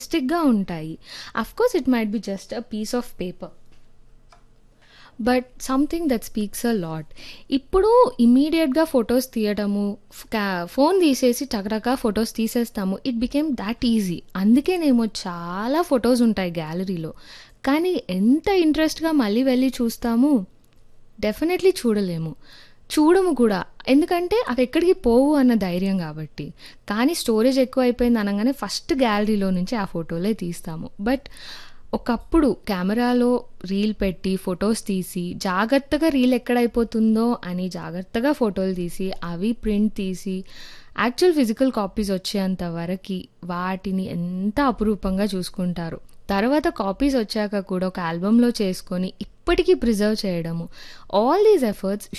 రియలిస్టిక్‌గా ఉంటాయి. Of course it might be just a piece of paper. But something that speaks a lot. ఇప్పుడు ఇమ్మీడియేట్‌గా photos తీయడము, ఫ్ కా ఫోను తీసేసి టకటకా ఫోటోస్ తీసేస్తాము. It became that easy. అందుకేనేమో చాలా ఫోటోస్ ఉంటాయి గ్యాలరీలో. కానీ ఎంత ఇంట్రెస్ట్‌గా మళ్ళీ వెళ్లి చూస్తాము? డెఫినెట్‌లీ చూడలేము. చూడము కూడా. ఎందుకంటే అవెక్కడికి పోవు అన్న ధైర్యం గాబట్టి. కానీ స్టోరేజ్ ఎక్కువైపోయింది అనంగానే ఫస్ట్ గ్యాలరీలో నుంచి ఆ ఫోటోలే తీస్తాము. బట్ ఒకప్పుడు కెమెరాలో రీల్ పెట్టి, ఫోటోస్ తీసి, జాగ్రత్తగా రీల్ ఎక్కడైపోతుందో అని జాగ్రత్తగా ఫోటోలు తీసి, అవి ప్రింట్ తీసి, యాక్చువల్ ఫిజికల్ కాపీస్ వచ్చేంత వరకి వాటిని ఎంత అపురూపంగా చూసుకుంటారో. తర్వాత కాపీస్ వచ్చాక కూడా ఒక ఆల్బమ్‌లో చేసుకొని ఇప్పటికి ప్రిజర్వ్ చేయడము. All these efforts